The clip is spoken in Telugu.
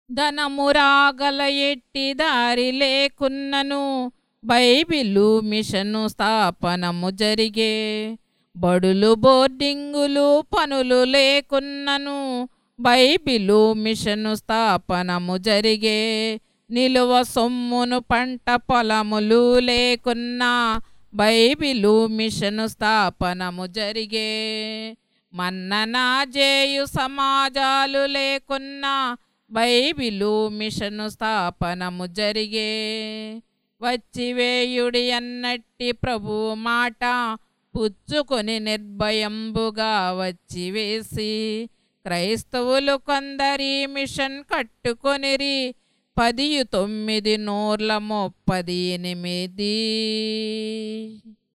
ధనమురాగల ఎట్టి దారి లేకున్నను బైబిలు మిషను స్థాపనము జరిగే బడులు బోర్డింగులు పనులు లేకున్నను బైబిలు మిషను స్థాపనము జరిగే నిలువ సొమ్మును పంట పొలములు లేకున్నా బైబిలు మిషను స్థాపనము జరిగే మన్ననా జేయు సమాజాలు లేకున్నా బైబిలు మిషను స్థాపనము జరిగే వచ్చివేయుడి అన్నట్టి ప్రభు మాట పుచ్చుకొని నిర్భయంబుగా వచ్చివేసి క్రైస్తవులు కొందరి మిషన్ కట్టుకొనిరి పదియు తొమ్మిది నూర్ల ముప్పది ఎనిమిది